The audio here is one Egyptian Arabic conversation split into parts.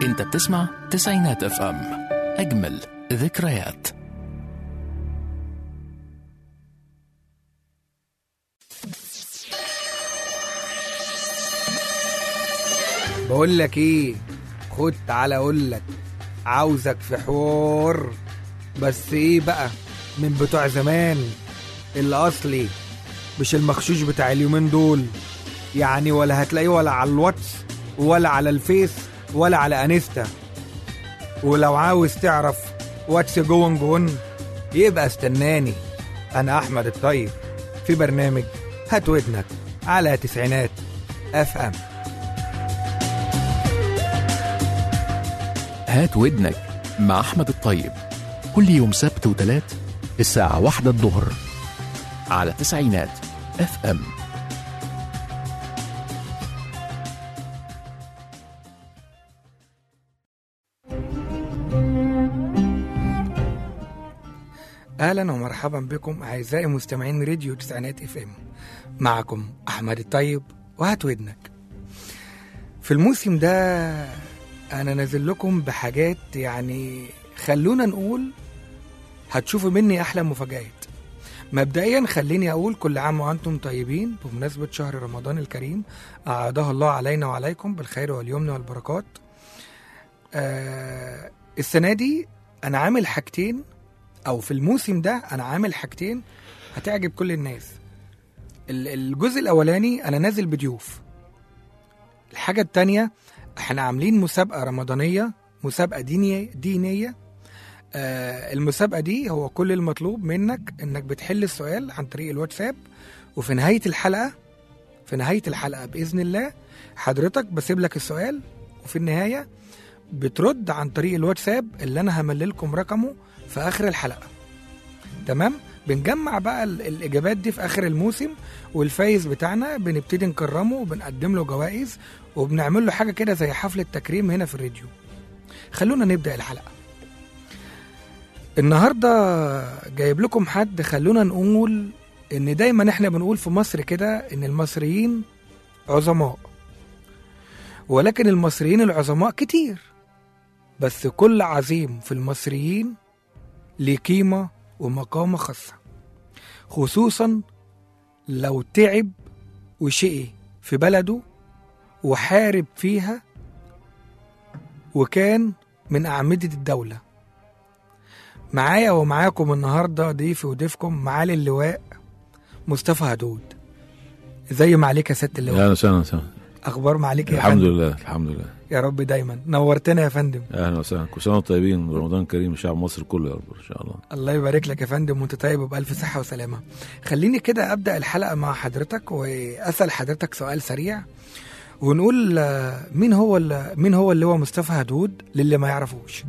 انت بتسمع تسعينات اف ام اجمل ذكريات بقول لك ايه خد تعالى اقول لك عاوزك في حوار بس ايه بقى من بتوع زمان الاصلي مش المخشوش بتاع اليومين دول يعني ولا هتلاقيه ولا على الواتس ولا على الفيس ولا على انستا ولو عاوز تعرف واتس جون جون يبقى استناني انا احمد الطيب في برنامج هات ودنك على تسعينات اف ام هات ودنك مع احمد الطيب كل يوم سبت وتلات الساعة واحدة الظهر على تسعينات اف ام اهلا ومرحبا بكم اعزائي مستمعين راديو تسعينات اف ام معكم احمد الطيب وهات ودنك في الموسم ده انا نازل لكم بحاجات يعني خلونا نقول هتشوفوا مني احلى مفاجآت مبدئيا خليني اقول كل عام وانتم طيبين بمناسبه شهر رمضان الكريم اعاده الله علينا وعليكم بالخير واليمن والبركات آه السنه دي انا عامل حاجتين او في الموسم ده انا عامل حاجتين هتعجب كل الناس ال- الجزء الاولاني انا نازل بضيوف الحاجه التانية احنا عاملين مسابقه رمضانيه مسابقه دينيه دينيه آه المسابقه دي هو كل المطلوب منك انك بتحل السؤال عن طريق الواتساب وفي نهايه الحلقه في نهايه الحلقه باذن الله حضرتك بسيب لك السؤال وفي النهايه بترد عن طريق الواتساب اللي انا همللكم رقمه في اخر الحلقه تمام بنجمع بقى ال- الاجابات دي في اخر الموسم والفايز بتاعنا بنبتدي نكرمه وبنقدم له جوائز وبنعمل له حاجه كده زي حفله تكريم هنا في الراديو خلونا نبدا الحلقه النهارده جايب لكم حد خلونا نقول ان دايما احنا بنقول في مصر كده ان المصريين عظماء ولكن المصريين العظماء كتير بس كل عظيم في المصريين ليه قيمة ومقامة خاصة خصوصا لو تعب وشقي في بلده وحارب فيها وكان من أعمدة الدولة معايا ومعاكم النهاردة ضيفي وضيفكم معالي اللواء مصطفى هدود زي ما عليك يا ست اللواء اهلا وسهلا وسهلا أخبار ما عليك يا الحمد فندم لله الحمد لله يا رب دايما نورتنا يا فندم اهلا وسهلا كل سنه وانتم طيبين رمضان كريم لشعب مصر كله يا رب ان شاء الله الله يبارك لك يا فندم وانت طيب وبألف صحة وسلامة خليني كده أبدأ الحلقة مع حضرتك وأسأل حضرتك سؤال سريع ونقول آه، مين هو ال- مين هو اللي هو مصطفى هدود للي ما يعرفوش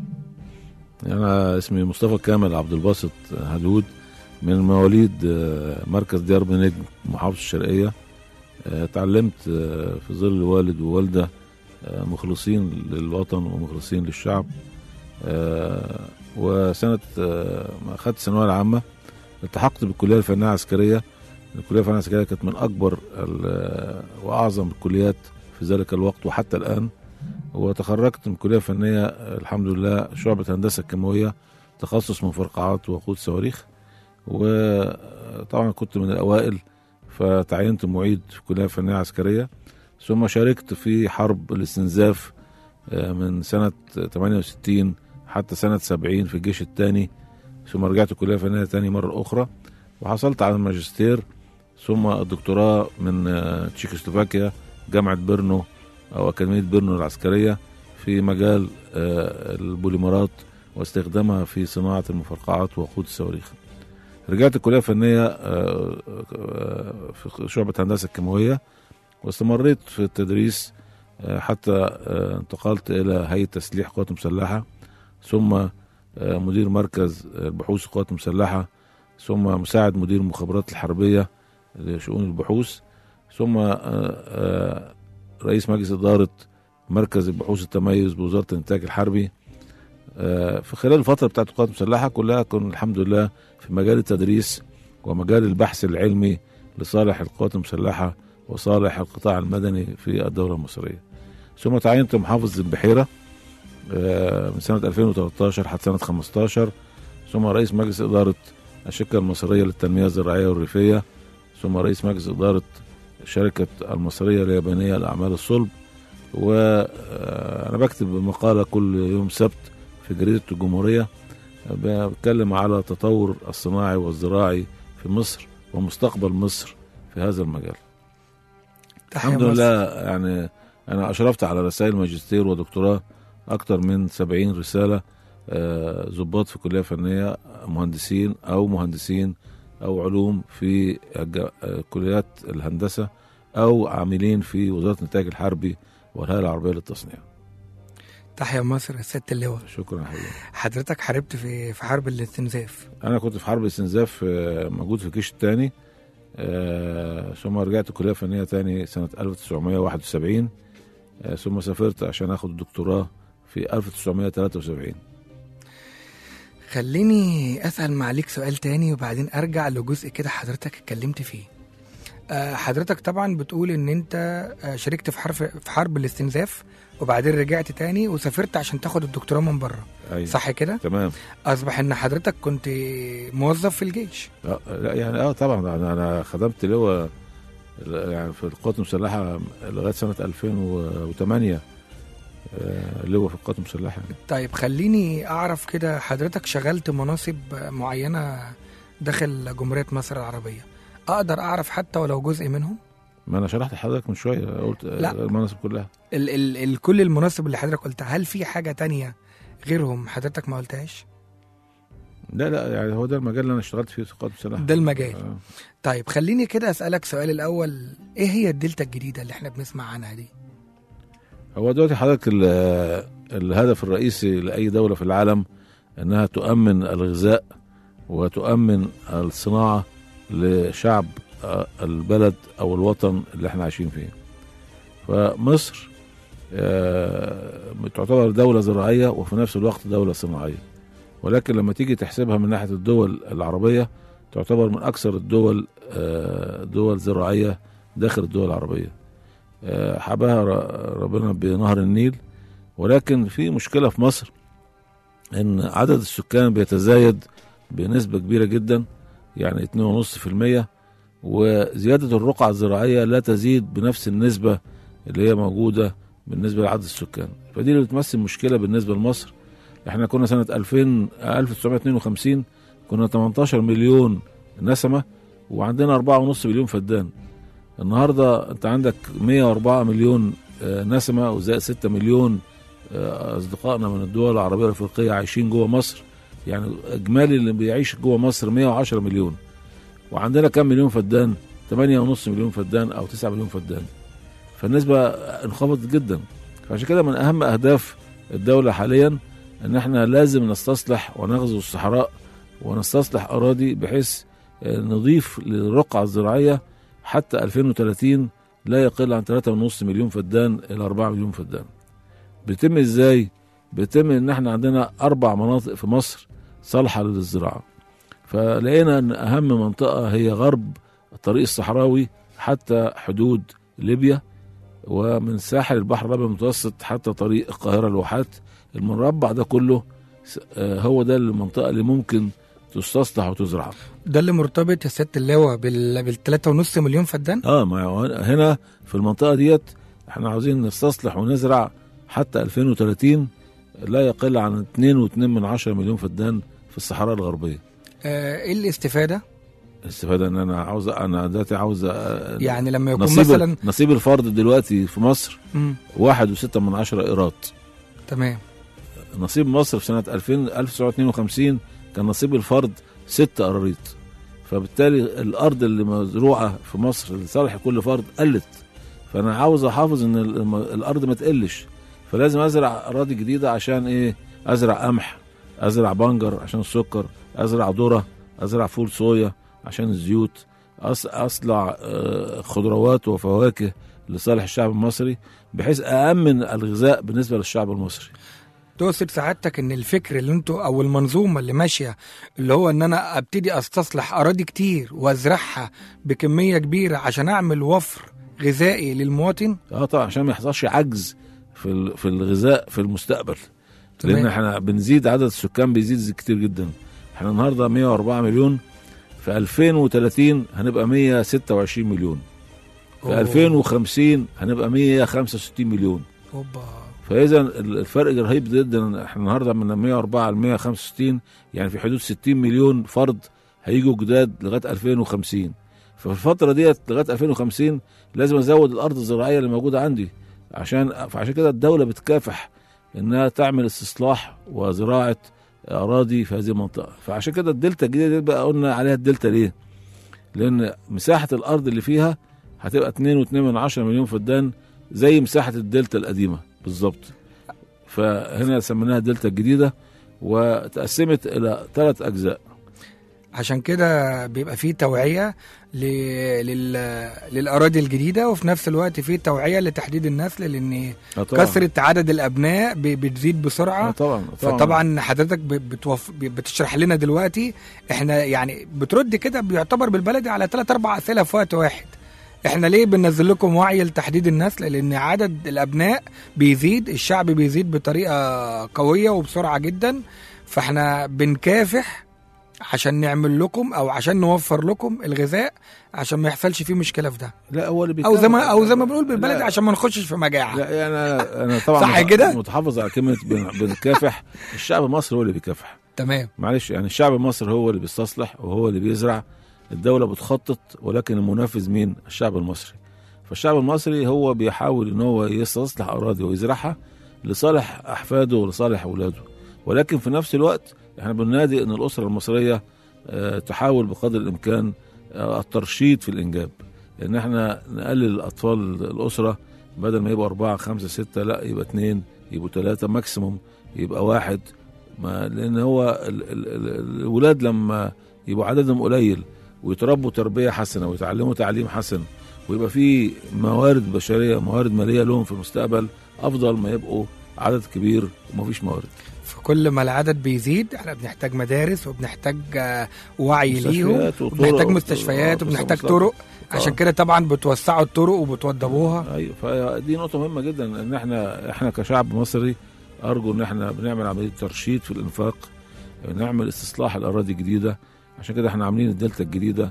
انا اسمي مصطفى كامل عبد الباسط هدود من مواليد آه، مركز ديار بنجم محافظه الشرقيه آه، اتعلمت آه، في ظل والد ووالده آه، مخلصين للوطن ومخلصين للشعب آه، وسنه آه، ما اخذت الثانويه العامه التحقت بالكليه الفنيه العسكريه الكليه الفنيه العسكريه كانت من اكبر ال- واعظم الكليات في ذلك الوقت وحتى الان وتخرجت من الكليه الفنيه آه، الحمد لله شعبه هندسه الكيماويه تخصص مفرقعات وقود صواريخ وطبعا كنت من الاوائل فتعينت معيد في الكليه الفنيه العسكريه ثم شاركت في حرب الاستنزاف آه، من سنه 68 حتى سنه 70 في الجيش الثاني ثم رجعت الكليه الفنيه تاني مره اخرى وحصلت على الماجستير ثم الدكتوراه من آه، تشيكوسلوفاكيا جامعه بيرنو او اكاديميه بيرنو العسكريه في مجال آه، البوليمرات واستخدامها في صناعه المفرقعات ووقود الصواريخ. رجعت الكليه الفنيه آه، آه، في شعبه هندسه الكيماويه واستمريت في التدريس آه، حتى آه، انتقلت الى هيئه تسليح قوات مسلحه ثم آه، مدير مركز البحوث القوات المسلحه ثم مساعد مدير المخابرات الحربيه لشؤون البحوث ثم آه، آه، رئيس مجلس اداره مركز البحوث التميز بوزاره الانتاج الحربي آه، في خلال الفتره بتاعت القوات المسلحه كلها كنا الحمد لله في مجال التدريس ومجال البحث العلمي لصالح القوات المسلحه وصالح القطاع المدني في الدوله المصريه ثم تعينت محافظ البحيره آه، من سنة 2013 حتى سنة 15 ثم رئيس مجلس إدارة الشركة المصرية للتنمية الزراعية والريفية ثم رئيس مجلس إدارة شركة المصرية اليابانية لأعمال الصلب وأنا بكتب مقالة كل يوم سبت في جريدة الجمهورية بتكلم على تطور الصناعي والزراعي في مصر ومستقبل مصر في هذا المجال تحيا الحمد مصر. لله يعني انا اشرفت على رسائل ماجستير ودكتوراه اكتر من 70 رساله آه، ضباط في كليه فنيه مهندسين او مهندسين او علوم في الج- آه، كليات الهندسه او عاملين في وزاره الانتاج الحربي والهيئه العربيه للتصنيع تحيا مصر يا سياده اللواء شكرا يا حبيبي حضرتك حاربت في في حرب الاستنزاف انا كنت في حرب الاستنزاف آه، موجود في الجيش الثاني ثم رجعت كليه فنيه تاني سنه 1971 آه، ثم سافرت عشان اخد الدكتوراه في 1973 خليني اسال معاليك سؤال تاني وبعدين ارجع لجزء كده حضرتك اتكلمت فيه آه، حضرتك طبعا بتقول ان انت آه، شاركت في حرب في حرب الاستنزاف وبعدين رجعت تاني وسافرت عشان تاخد الدكتوراه من بره أيوة. صح كده تمام اصبح ان حضرتك كنت موظف في الجيش آه، لا يعني اه طبعا انا انا خدمت لواء يعني في القوات المسلحه لغايه سنه 2008 آه، لواء في القوات المسلحه يعني. طيب خليني اعرف كده حضرتك شغلت مناصب معينه داخل جمهوريه مصر العربيه اقدر اعرف حتى ولو جزء منهم ما انا شرحت لحضرتك من شويه قلت آه، لا. المناصب كلها ال ال ال كل المناصب اللي حضرتك قلتها هل في حاجه تانية غيرهم حضرتك ما قلتهاش لا لا يعني هو ده المجال اللي انا اشتغلت فيه في القوات المسلحه ده المجال آه. طيب خليني كده اسالك سؤال الاول ايه هي الدلتا الجديده اللي احنا بنسمع عنها دي هو دلوقتي حضرتك ال- الهدف الرئيسي لاي دوله في العالم انها تؤمن الغذاء وتؤمن الصناعه لشعب آه، البلد او الوطن اللي احنا عايشين فيه فمصر آه، تعتبر دولة زراعية وفي نفس الوقت دولة صناعية ولكن لما تيجي تحسبها من ناحية الدول العربية تعتبر من أكثر الدول آه، دول زراعية داخل الدول العربية آه، حباها ر- ربنا بنهر النيل ولكن في مشكلة في مصر إن عدد السكان بيتزايد بنسبة كبيرة جدا يعني 2.5% وزيادة الرقعة الزراعية لا تزيد بنفس النسبة اللي هي موجودة بالنسبة لعدد السكان فدي اللي بتمثل مشكلة بالنسبة لمصر احنا كنا سنة 2000 1952 كنا 18 مليون نسمة وعندنا 4.5 مليون فدان النهاردة انت عندك 104 مليون آه، نسمة وزائد 6 مليون آه، أصدقائنا من الدول العربية الأفريقية عايشين جوه مصر يعني إجمالي اللي بيعيش جوه مصر 110 مليون وعندنا كم مليون فدان 8.5 مليون فدان أو 9 مليون فدان فالنسبة انخفضت جدا فعشان كده من أهم أهداف الدولة حاليا إن احنا لازم نستصلح ونغزو الصحراء ونستصلح أراضي بحيث آه، نضيف للرقعة الزراعية حتى 2030 لا يقل عن 3.5 مليون فدان إلى 4 مليون فدان بيتم ازاي بيتم ان احنا عندنا اربع مناطق في مصر صالحه للزراعه فلقينا ان اهم منطقه هي غرب الطريق الصحراوي حتى حدود ليبيا ومن ساحل البحر الابيض المتوسط حتى طريق القاهره الواحات المربع ده كله س- آه، هو ده المنطقه اللي ممكن تستصلح وتزرع ده اللي مرتبط يا سياده اللواء بال بال 3.5 مليون فدان اه ما هو هنا في المنطقه ديت احنا عاوزين نستصلح ونزرع حتى 2030 لا يقل عن 2.2 من 10 مليون فدان في الصحراء الغربيه آه، ايه الاستفاده الاستفاده ان انا عاوز انا دلوقتي عاوز آه، يعني لما يكون نصيب مثلا نصيب الفرد دلوقتي في مصر مم. واحد وستة من عشرة ايراد تمام نصيب مصر في سنة 2000 1952 كان نصيب الفرد ست قراريط فبالتالي الأرض اللي مزروعة في مصر لصالح كل فرد قلت فأنا عاوز أحافظ إن الم- الأرض ما تقلش فلازم أزرع أراضي جديدة عشان إيه أزرع قمح أزرع بنجر عشان السكر أزرع ذرة أزرع فول صويا عشان الزيوت أص- أصلع آه، خضروات وفواكه لصالح الشعب المصري بحيث أأمن الغذاء بالنسبة للشعب المصري تقصد سعادتك ان الفكر اللي انتوا او المنظومه اللي ماشيه اللي هو ان انا ابتدي استصلح اراضي كتير وازرعها بكميه كبيره عشان اعمل وفر غذائي للمواطن اه طبعا عشان ما يحصلش عجز في ال- في الغذاء في المستقبل لان تمام. احنا بنزيد عدد السكان بيزيد كتير جدا احنا النهارده 104 مليون في 2030 هنبقى 126 مليون في أوه. 2050 هنبقى 165 مليون اوبا فاذا الفرق رهيب جدا احنا النهارده من 104 ل 165 يعني في حدود 60 مليون فرد هيجوا جداد لغايه 2050 ففي الفتره ديت لغايه 2050 لازم ازود الارض الزراعيه اللي موجوده عندي عشان فعشان كده الدوله بتكافح انها تعمل استصلاح وزراعه اراضي في هذه المنطقه فعشان كده الدلتا الجديده دي بقى قلنا عليها الدلتا ليه؟ لان مساحه الارض اللي فيها هتبقى 2.2 من 10 مليون فدان زي مساحه الدلتا القديمه بالظبط فهنا سميناها الدلتا الجديده وتقسمت الى ثلاث اجزاء عشان كده بيبقى فيه توعية ل... لل... للأراضي الجديدة وفي نفس الوقت فيه توعية لتحديد النسل لأن آه طبعاً. كثرة عدد الأبناء ب... بتزيد آه بسرعة طبعا طبعا فطبعا حضرتك ب- بتوف... ب- بتشرح لنا دلوقتي احنا يعني بترد كده بيعتبر بالبلدي على ثلاث اربع اسئله في وقت واحد احنا ليه بننزل لكم وعي لتحديد النسل لان عدد الابناء بيزيد الشعب بيزيد بطريقه قويه وبسرعه جدا فاحنا بنكافح عشان نعمل لكم او عشان نوفر لكم الغذاء عشان ما يحصلش فيه مشكله في ده لا هو اللي او زي ما بيكمل- او زي ما بنقول بالبلدي لا، عشان ما نخشش في مجاعه لا يعني انا انا طبعا صح مت- كده؟ متحفظ على كلمه بن- بنكافح الشعب المصري هو اللي بيكافح تمام معلش يعني الشعب المصري هو اللي بيستصلح وهو اللي بيزرع الدوله بتخطط ولكن المنفذ مين الشعب المصري فالشعب المصري هو بيحاول ان هو يستصلح اراضي ويزرعها لصالح احفاده ولصالح اولاده ولكن في نفس الوقت احنا بننادي ان الاسره المصريه آه، تحاول بقدر الامكان آه، الترشيد في الانجاب ان احنا نقلل الاطفال الاسره بدل ما يبقوا اربعه خمسه سته لا يبقى اثنين يبقوا ثلاثه ماكسيموم يبقى واحد ما لان هو ال ال ال الولاد لما يبقوا عددهم قليل ويتربوا تربيه حسنه ويتعلموا تعليم حسن ويبقى في موارد بشريه موارد ماليه لهم في المستقبل افضل ما يبقوا عدد كبير ومفيش موارد فكل ما العدد بيزيد احنا بنحتاج مدارس وبنحتاج آه، وعي ليهم مستشفيات وطرق وبنحتاج مستشفيات آه، وبنحتاج مستشفيات. طرق عشان كده طبعا بتوسعوا الطرق وبتوضبوها ايوه فدي نقطه مهمه جدا ان احنا احنا كشعب مصري ارجو ان احنا بنعمل عمليه ترشيد في الانفاق نعمل استصلاح الاراضي الجديده عشان كده احنا عاملين الدلتا الجديده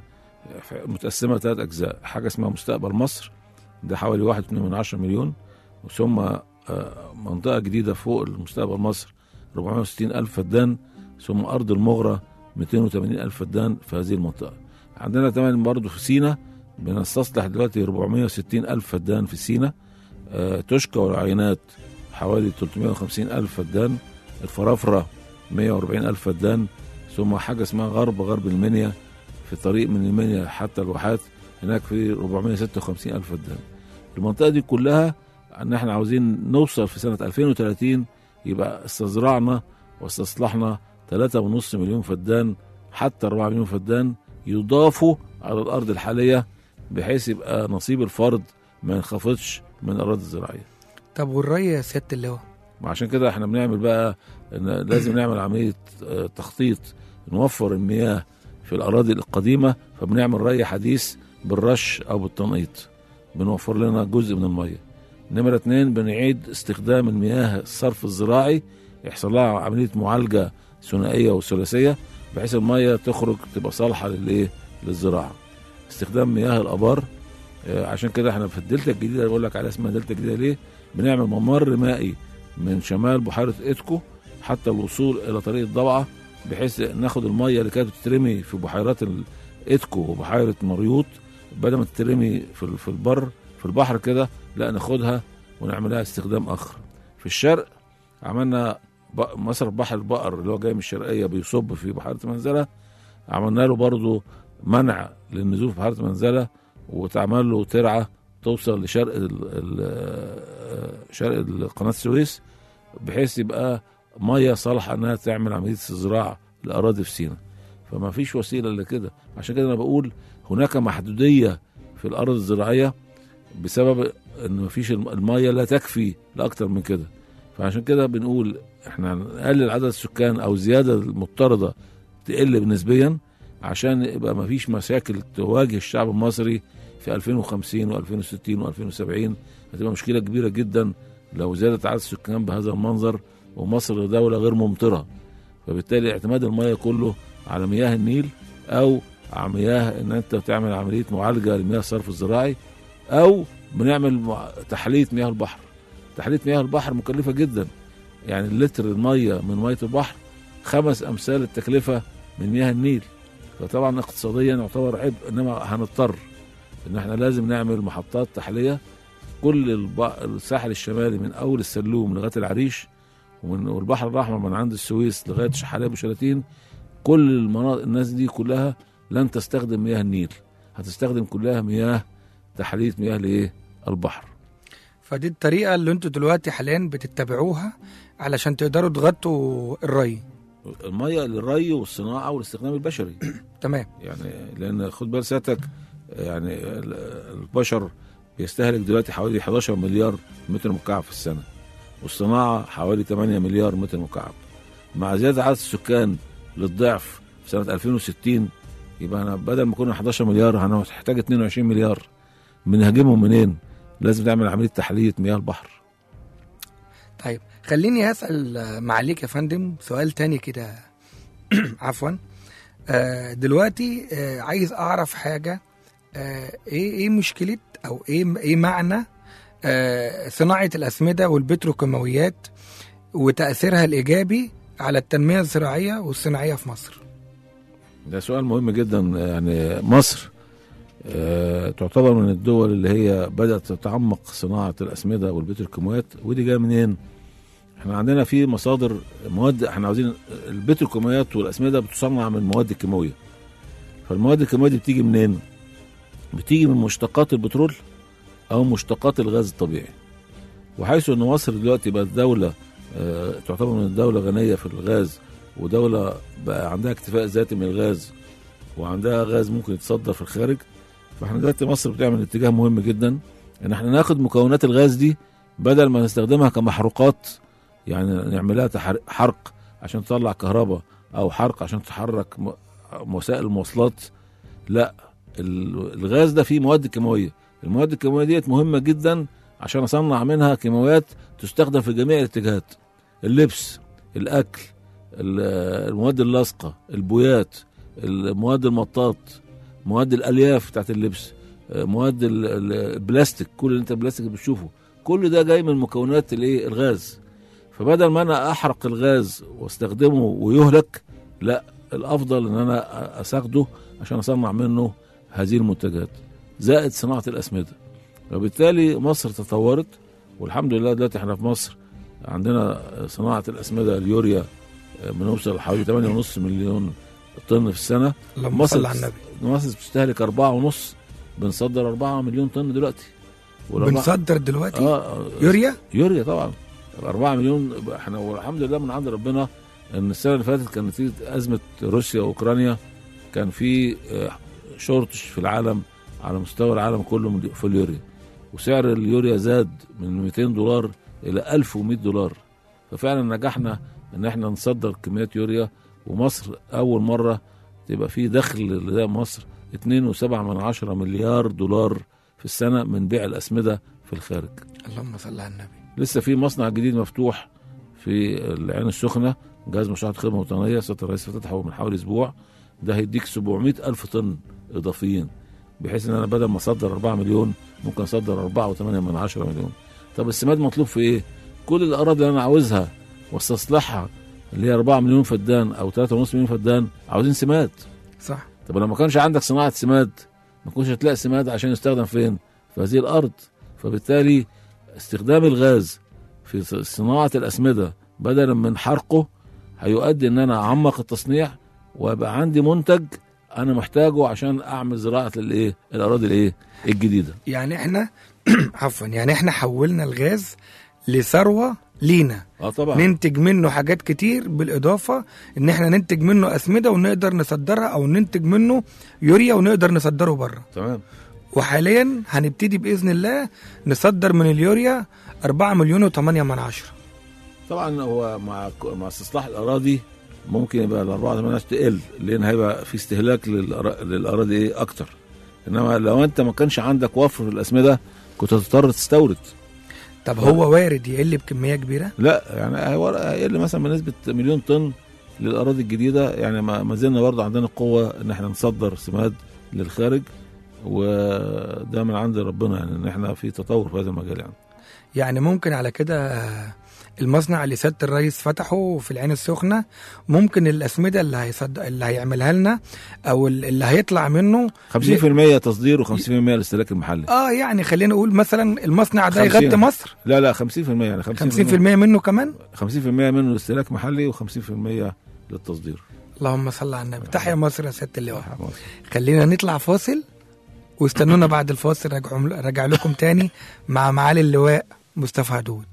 متقسمه ثلاث اجزاء حاجه اسمها مستقبل مصر ده حوالي 1.2 من 10 مليون ثم آه، منطقه جديده فوق المستقبل مصر 460 الف فدان ثم ارض المغره 280 الف فدان في هذه المنطقه عندنا كمان برضه في سينا بنستصلح دلوقتي 460 الف فدان في سينا آه، تشكى والعينات حوالي 350 الف فدان الفرافره 140 الف فدان ثم حاجه اسمها غرب غرب المنيا في الطريق من المنيا حتى الواحات هناك في 456 الف فدان المنطقه دي كلها ان احنا عاوزين نوصل في سنه 2030 يبقى استزرعنا واستصلحنا 3.5 مليون فدان حتى 4 مليون فدان يضافوا على الارض الحاليه بحيث يبقى نصيب الفرد ما ينخفضش من الاراضي الزراعيه طب والري يا سياده اللواء وعشان كده احنا بنعمل بقى إن لازم نعمل عمليه آه، تخطيط نوفر المياه في الاراضي القديمه فبنعمل ري حديث بالرش او بالتنقيط بنوفر لنا جزء من الميه نمرة اتنين بنعيد استخدام المياه الصرف الزراعي يحصل لها عملية معالجة ثنائية وثلاثية بحيث المية تخرج تبقى صالحة للايه للزراعة استخدام مياه الابار آه، عشان كده احنا في الدلتا الجديدة اللي بقول لك عليها اسمها دلتا الجديدة ليه بنعمل ممر مائي من شمال بحيرة إيدكو حتى الوصول إلى طريق الضبعة بحيث ناخد المية اللي كانت بتترمي في بحيرات ال- إيدكو وبحيرة مريوط بدل ما تترمي في ال- في البر في البحر كده لا ناخدها ونعملها استخدام آخر في الشرق عملنا ب- مصرف بحر البقر اللي هو جاي من الشرقية بيصب في بحيرة منزلة عملنا له برضو منع للنزول في بحيرة منزلة وتعمل له ترعة توصل لشرق ال ال شرق قناة السويس بحيث يبقى ميه صالحه انها تعمل عمليه استزراع الاراضي في سيناء فما فيش وسيله الا كده عشان كده انا بقول هناك محدوديه في الارض الزراعيه بسبب ان ما فيش الم- الميه لا تكفي لاكتر من كده فعشان كده بنقول احنا نقلل عدد السكان او الزياده المضطرده تقل نسبيا عشان يبقى ما فيش مشاكل تواجه الشعب المصري في 2050 و2060 و2070 هتبقى مشكله كبيره جدا لو زادت عدد السكان بهذا المنظر ومصر دوله غير ممطره فبالتالي اعتماد الميه كله على مياه النيل او على مياه ان انت تعمل عمليه معالجه لمياه الصرف الزراعي او بنعمل مع- تحليه مياه البحر تحليه مياه البحر مكلفه جدا يعني لتر الميه من ميه البحر خمس امثال التكلفه من مياه النيل فطبعا اقتصاديا يعتبر عبء انما هنضطر ان احنا لازم نعمل محطات تحليه كل الب- الساحل الشمالي من اول السلوم لغايه العريش ومن والبحر الاحمر من عند السويس لغايه شحالاب وشلاتين كل المناطق الناس دي كلها لن تستخدم مياه النيل هتستخدم كلها مياه تحليه مياه لايه البحر فدي الطريقه اللي انتوا دلوقتي حاليا بتتبعوها علشان تقدروا تغطوا الري الميه للري والصناعه والاستخدام البشري تمام يعني لان خد بال سيادتك يعني ال- البشر بيستهلك دلوقتي حوالي 11 مليار متر مكعب في السنه والصناعه حوالي 8 مليار متر مكعب مع زياده عدد السكان للضعف في سنه 2060 يبقى انا بدل ما كنا 11 مليار هنحتاج 22 مليار بنهاجمهم منين؟ لازم نعمل عمليه تحليه مياه البحر طيب خليني اسال آه، معاليك يا فندم سؤال تاني كده عفوا آه، دلوقتي آه، عايز اعرف حاجه آه، ايه ايه مشكله او ايه ايه معنى آه، صناعه الاسمده والبتروكيماويات وتاثيرها الايجابي على التنميه الزراعيه والصناعيه في مصر ده سؤال مهم جدا يعني مصر آه، تعتبر من الدول اللي هي بدأت تتعمق صناعة الأسمدة والبتروكيماويات ودي جاية منين؟ احنا عندنا في مصادر مواد احنا عاوزين البتروكيماويات والأسمدة بتصنع من المواد الكيماوية فالمواد الكيماوية دي بتيجي منين؟ بتيجي من مشتقات البترول أو مشتقات الغاز الطبيعي وحيث أن مصر دلوقتي بقت دولة آه، تعتبر من الدولة غنية في الغاز ودولة بقى عندها اكتفاء ذاتي من الغاز وعندها غاز ممكن يتصدر في الخارج فاحنا دلوقتي مصر بتعمل اتجاه مهم جدا ان احنا ناخد مكونات الغاز دي بدل ما نستخدمها كمحروقات يعني نعملها تحر- حرق عشان تطلع كهرباء او حرق عشان تحرك م- وسائل المواصلات لا ال- الغاز ده فيه مواد كيماويه المواد الكيماويه ديت مهمه جدا عشان اصنع منها كيماويات تستخدم في جميع الاتجاهات اللبس الاكل ال- المواد اللاصقه البويات المواد المطاط مواد الالياف بتاعت اللبس آه، مواد ال- ال- البلاستيك كل اللي انت البلاستيك اللي بتشوفه كل ده جاي من مكونات الايه الغاز فبدل ما انا احرق الغاز واستخدمه ويهلك لا الافضل ان انا اساخده عشان اصنع منه هذه المنتجات زائد صناعه الاسمده وبالتالي مصر تطورت والحمد لله دلوقتي احنا في مصر عندنا صناعه الاسمده اليوريا آه، بنوصل لحوالي 8.5 مليون طن في السنه اللهم مصر صل على النبي مصر بتستهلك أربعة ونص بنصدر أربعة مليون طن دلوقتي والأربعة- بنصدر دلوقتي اه يوريا يوريا طبعا 4 مليون احنا والحمد لله من عند ربنا ان السنه اللي فاتت كان نتيجه ازمه روسيا واوكرانيا كان في آه، شورتش في العالم على مستوى العالم كله من- في اليوريا وسعر اليوريا زاد من 200 دولار الى 1100 دولار ففعلا نجحنا ان احنا نصدر كميات يوريا ومصر اول مره تبقى في دخل لده مصر 2.7 من عشرة مليار دولار في السنه من بيع الاسمده في الخارج اللهم صل على النبي لسه في مصنع جديد مفتوح في العين السخنه جهاز مشروعات خدمه وطنيه سياده الرئيس فتحه من حوالي اسبوع ده هيديك 700 الف طن اضافيين بحيث ان انا بدل ما اصدر 4 مليون ممكن اصدر 4.8 من 10 مليون طب السماد مطلوب في ايه؟ كل الاراضي اللي انا عاوزها واستصلحها اللي هي 4 مليون فدان او 3.5 مليون فدان عاوزين سماد صح طب لو ما كانش عندك صناعه سماد ما كنتش هتلاقي سماد عشان يستخدم فين؟ في هذه الارض فبالتالي استخدام الغاز في ص- صناعه الاسمده بدلا من حرقه هيؤدي ان انا اعمق التصنيع ويبقى عندي منتج انا محتاجه عشان اعمل زراعه الايه؟ الاراضي الايه؟ الجديده. يعني احنا عفوا يعني احنا حولنا الغاز لثروه لينا اه طبعا ننتج منه حاجات كتير بالاضافه ان احنا ننتج منه اسمده ونقدر نصدرها او ننتج منه يوريا ونقدر نصدره بره تمام وحاليا هنبتدي باذن الله نصدر من اليوريا 4 مليون و8 من عشرة طبعا هو مع مع استصلاح الاراضي ممكن يبقى الاربعه ثمانية تقل لان هيبقى في استهلاك للأرا- للاراضي ايه اكتر انما لو انت ما كانش عندك وفر في الاسمده كنت هتضطر تستورد طب هو وارد يقل بكميه كبيره لا يعني هيور- هيقل مثلا بنسبه مليون طن للاراضي الجديده يعني ما ما زلنا برضه عندنا القوه ان احنا نصدر سماد للخارج وده من عند ربنا يعني ان احنا في تطور في هذا المجال يعني يعني ممكن على كده آه، المصنع اللي سياده الرئيس فتحه في العين السخنه ممكن الاسمده اللي هيصد... اللي هيعملها لنا او ال- اللي هيطلع منه 50% تصدير و50% الاستهلاك المحلي اه يعني خلينا نقول مثلا المصنع ده 50. يغطي مصر لا لا 50% يعني 50% 50% منه كمان 50% منه استهلاك محلي و50% للتصدير اللهم صل على النبي تحيا مصر يا سياده اللواء خلينا نطلع فاصل واستنونا بعد الفاصل راجع راجع لكم تاني مع معالي اللواء مصطفى هدود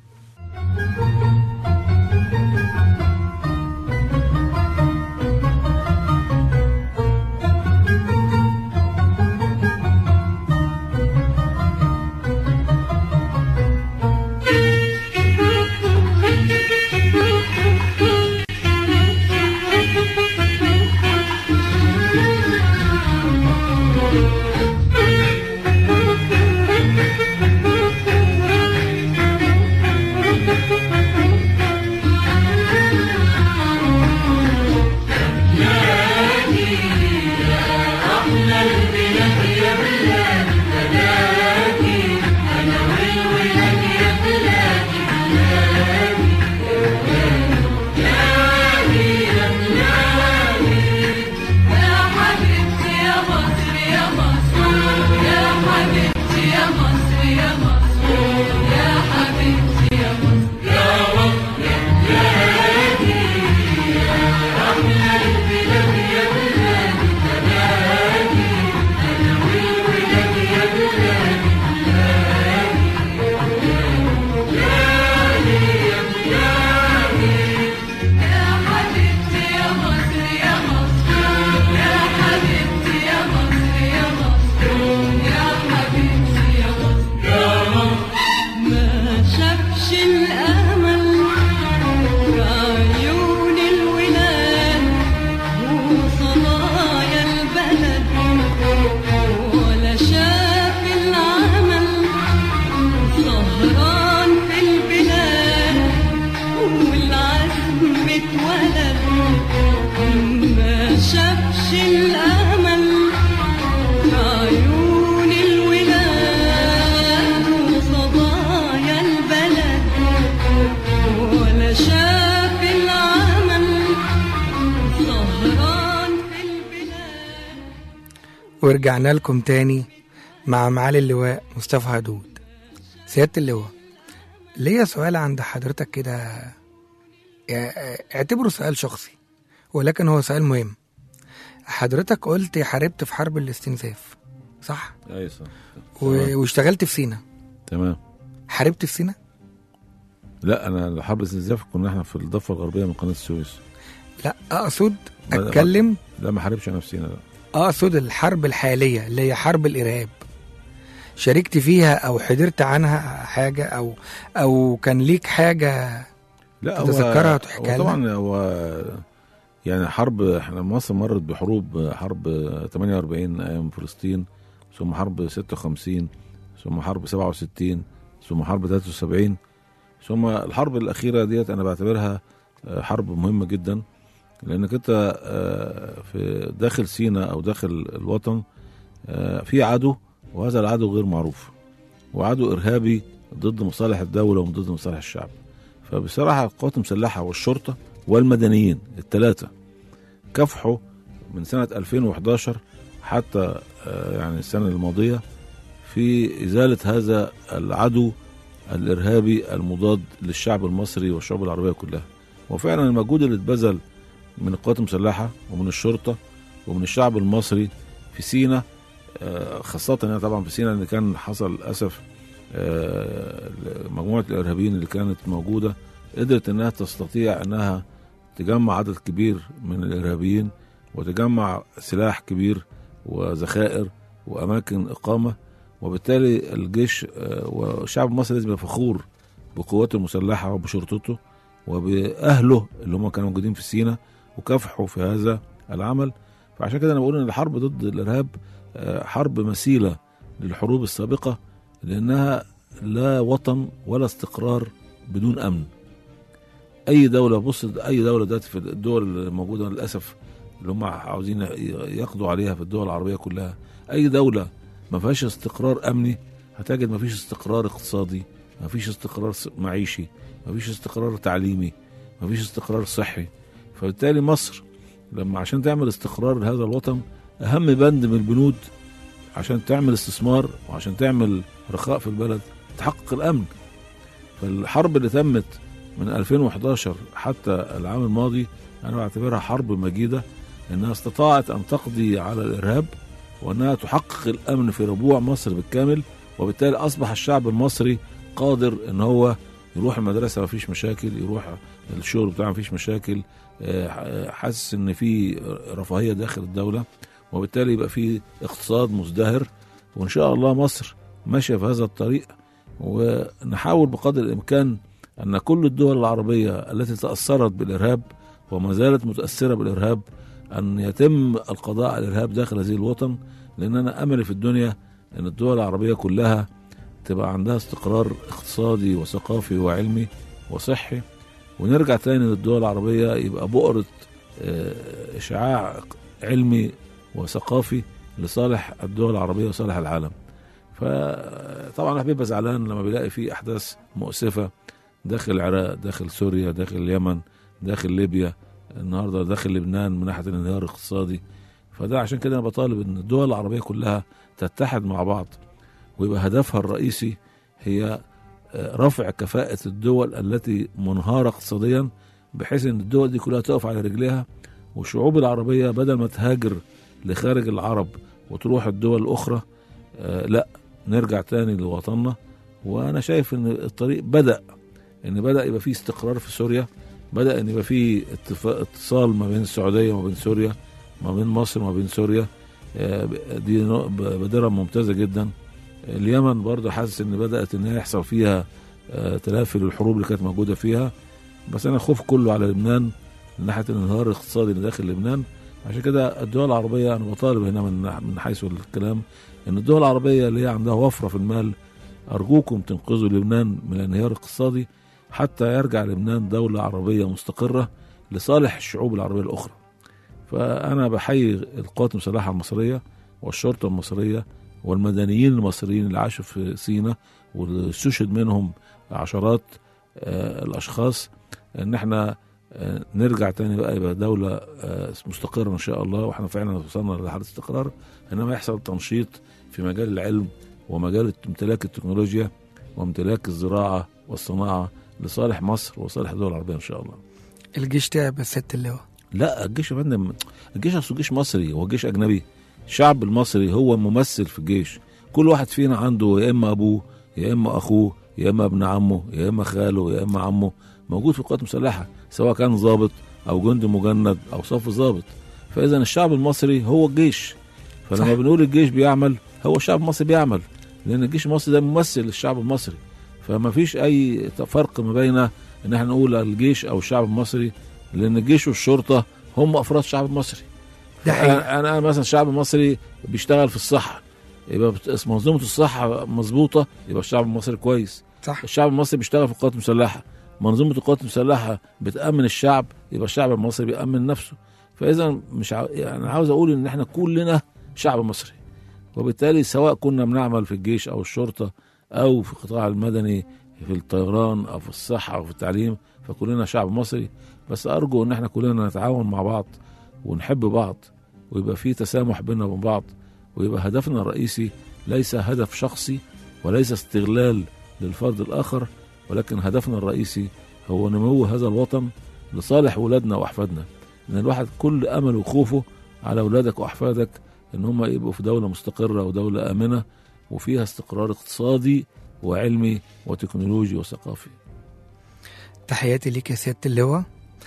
يا حبيبتي يا مصر يا مصر يا حبيبتي يا مصر يا مصر يا حبيبتي يا مصر يا مصر يا بلادي يا أحلى البلاد يا بلادي بلادي أنا والولاد يا بلادي بلادي يا بلادي يا حبيبتي يا مصر يا مصر يا حبيبتي يا مصر يا مصر يا حبيبتي يا مصر يا مصر ما شافش الأمل في عيون الولاد وصلايا البلد ولا شاف العمل سهران في البلاد والعزم اتولد ما شافش الأمل في عيون الولاد وصبايا البلد ولا شاف العمل سهران في البلاد ورجعنا لكم تاني مع معالي اللواء مصطفى هدود سيادة اللواء ليا سؤال عند حضرتك كده يا- اعتبره سؤال شخصي ولكن هو سؤال مهم حضرتك قلت حاربت في حرب الاستنزاف صح ايوه صح و... واشتغلت في سينا تمام حاربت في سينا لا انا حرب الاستنزاف كنا احنا في الضفه الغربيه من قناه السويس لا اقصد لا، اتكلم لا ما حاربش انا في سينا لا اقصد الحرب الحاليه اللي هي حرب الارهاب شاركت فيها او حضرت عنها حاجه او او كان ليك حاجه لا تتذكرها هو, وتحكيها هو طبعا هو يعني حرب احنا مصر مرت بحروب حرب 48 ايام فلسطين ثم حرب 56 ثم حرب 67 ثم حرب 73 ثم الحرب الاخيره ديت انا بعتبرها آه، حرب مهمه جدا لانك انت آه، في داخل سينا او داخل الوطن آه، في عدو وهذا العدو غير معروف وعدو ارهابي ضد مصالح الدوله وضد مصالح الشعب فبصراحه القوات المسلحه والشرطه والمدنيين الثلاثه كافحوا من سنه 2011 حتى آه، يعني السنه الماضيه في ازاله هذا العدو الارهابي المضاد للشعب المصري والشعوب العربيه كلها وفعلا المجهود اللي اتبذل من القوات المسلحه ومن الشرطه ومن الشعب المصري في سينا آه، خاصة يعني طبعا في سينا ان كان حصل للاسف آه، مجموعة الارهابيين اللي كانت موجودة قدرت انها تستطيع انها تجمع عدد كبير من الارهابيين وتجمع سلاح كبير وذخائر واماكن اقامة وبالتالي الجيش آه، والشعب المصري لازم يبقى فخور بقواته المسلحة وبشرطته وبأهله اللي هم كانوا موجودين في سينا وكافحوا في هذا العمل فعشان كده انا بقول ان الحرب ضد الارهاب آه، حرب مثيله للحروب السابقه لانها لا وطن ولا استقرار بدون امن اي دوله بص اي دوله دلوقتي في الدول الموجوده للاسف اللي هم عاوزين يقضوا عليها في الدول العربيه كلها اي دوله ما فيهاش استقرار امني هتجد ما فيش استقرار اقتصادي ما فيش استقرار س- معيشي ما فيش استقرار تعليمي ما فيش استقرار صحي فبالتالي مصر لما عشان تعمل استقرار لهذا الوطن اهم بند من البنود عشان تعمل استثمار وعشان تعمل رخاء في البلد تحقق الامن فالحرب اللي تمت من 2011 حتى العام الماضي انا بعتبرها حرب مجيده انها استطاعت ان تقضي على الارهاب وانها تحقق الامن في ربوع مصر بالكامل وبالتالي اصبح الشعب المصري قادر ان هو يروح المدرسه ما فيش مشاكل يروح الشغل بتاعه ما فيش مشاكل آه، حاسس ان في رفاهيه داخل الدوله وبالتالي يبقى في اقتصاد مزدهر وان شاء الله مصر ماشيه في هذا الطريق ونحاول بقدر الامكان ان كل الدول العربيه التي تاثرت بالارهاب وما زالت متاثره بالارهاب ان يتم القضاء على الارهاب داخل هذه الوطن لان انا املي في الدنيا ان الدول العربيه كلها تبقى عندها استقرار اقتصادي وثقافي وعلمي وصحي ونرجع تاني للدول العربيه يبقى بؤره آه، اشعاع علمي وثقافي لصالح الدول العربيه وصالح العالم. فطبعا الواحد بيبقى زعلان لما بيلاقي في احداث مؤسفه داخل العراق، داخل سوريا، داخل اليمن، داخل ليبيا، النهارده داخل لبنان من ناحيه الانهيار الاقتصادي. فده عشان كده انا بطالب ان الدول العربيه كلها تتحد مع بعض ويبقى هدفها الرئيسي هي آه، رفع كفاءة الدول التي منهارة اقتصاديا بحيث ان الدول دي كلها تقف على رجليها والشعوب العربية بدل ما تهاجر لخارج العرب وتروح الدول الأخرى آه لا نرجع تاني لوطننا وأنا شايف إن الطريق بدأ إن بدأ يبقى فيه استقرار في سوريا بدأ إن يبقى فيه اتفاق اتصال ما بين السعودية وما بين سوريا ما بين مصر وما بين سوريا آه دي نوع- بادرة ممتازة جدا اليمن برضه حاسس إن بدأت إن هي يحصل فيها آه تلافي للحروب اللي كانت موجودة فيها بس أنا خوف كله على لبنان من ناحية الانهيار الاقتصادي اللي داخل لبنان عشان كده الدول العربية أنا بطالب هنا من من حيث الكلام إن الدول العربية اللي هي عندها وفرة في المال أرجوكم تنقذوا لبنان من الانهيار الاقتصادي حتى يرجع لبنان دولة عربية مستقرة لصالح الشعوب العربية الأخرى فأنا بحيي القوات المسلحة المصرية والشرطة المصرية والمدنيين المصريين اللي عاشوا في سينا واللي استشهد منهم عشرات آه، الأشخاص إن احنا آه، نرجع تاني بقى يبقى دولة آه، مستقرة إن شاء الله وإحنا فعلا وصلنا لحالة استقرار إنما يحصل تنشيط في مجال العلم ومجال امتلاك التكنولوجيا وامتلاك الزراعة والصناعة لصالح مصر وصالح الدول العربية إن شاء الله الجيش تعب يا ست اللواء لا الجيش يا فندم الجيش اصله جيش مصري هو جيش اجنبي الشعب المصري هو ممثل في الجيش كل واحد فينا عنده يا اما ابوه يا اما اخوه يا اما ابن عمه يا اما خاله يا اما عمه موجود في القوات المسلحه سواء كان ضابط او جندي مجند او صف ضابط فاذا الشعب المصري هو الجيش فلما صح. بنقول الجيش بيعمل هو الشعب المصري بيعمل لان الجيش المصري ده ممثل للشعب المصري فما فيش اي فرق ما بين ان احنا نقول الجيش او الشعب المصري لان الجيش والشرطه هم افراد الشعب المصري ده حقيقي انا أنا مثلا الشعب المصري بيشتغل في الصحه يبقى بت- منظومه الصحه مظبوطه يبقى الشعب المصري كويس صح الشعب المصري بيشتغل في القوات المسلحه منظومه القوات المسلحه بتامن الشعب يبقى الشعب المصري بيامن نفسه فاذا مش عاو... يعني عاوز اقول ان احنا كلنا شعب مصري وبالتالي سواء كنا بنعمل في الجيش او الشرطه او في القطاع المدني في الطيران او في الصحه او في التعليم فكلنا شعب مصري بس ارجو ان احنا كلنا نتعاون مع بعض ونحب بعض ويبقى في تسامح بيننا وبين بعض ويبقى هدفنا الرئيسي ليس هدف شخصي وليس استغلال للفرد الاخر ولكن هدفنا الرئيسي هو نمو هذا الوطن لصالح ولادنا واحفادنا ان الواحد كل امله وخوفه على اولادك واحفادك ان هم يبقوا في دوله مستقره ودوله امنه وفيها استقرار اقتصادي وعلمي وتكنولوجي وثقافي تحياتي ليك يا سيادة اللواء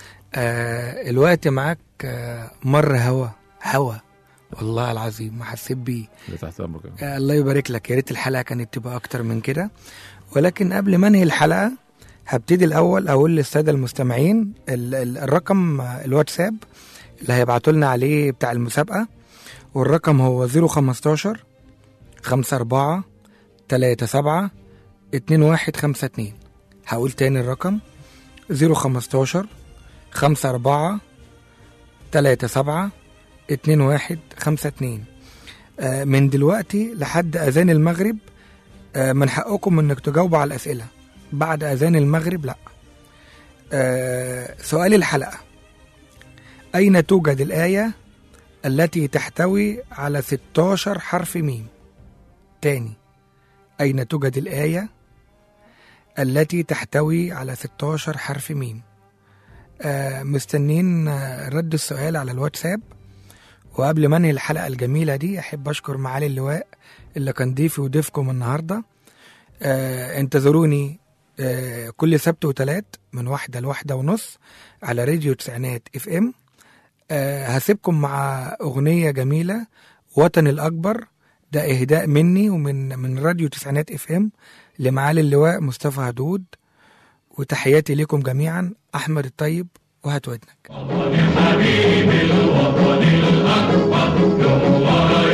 آه الوقت معاك آه مر هوا هوا والله العظيم ما حسيت بيه اللي تحت امرك آه الله يبارك لك يا ريت الحلقة كانت تبقى أكتر من كده ولكن قبل ما انهي الحلقة هبتدي الأول أقول للسادة المستمعين ال ال الرقم آه، الواتساب اللي هيبعتوا لنا عليه بتاع المسابقة والرقم هو 015 54 37 2152 هقول تاني الرقم 015 54 37 2152 آه، من دلوقتي لحد أذان المغرب آه، من حقكم إنك تجاوبوا على الأسئلة بعد أذان المغرب لأ آه، سؤال الحلقة أين توجد الآية التي تحتوي على 16 حرف ميم تاني أين توجد الآية التي تحتوي على 16 حرف ميم آه مستنين آه، رد السؤال على الواتساب وقبل ما انهي الحلقة الجميلة دي أحب أشكر معالي اللواء اللي كان ضيفي وضيفكم النهاردة آه انتظروني آه كل سبت وتلات من واحدة لواحدة ونص على راديو تسعينات اف ام آه هسيبكم مع أغنية جميلة وطن الأكبر ده إهداء مني ومن من راديو تسعينات اف ام لمعالي اللواء مصطفى هدود وتحياتي لكم جميعا أحمد الطيب وهات ودنك الوطن الأكبر يوم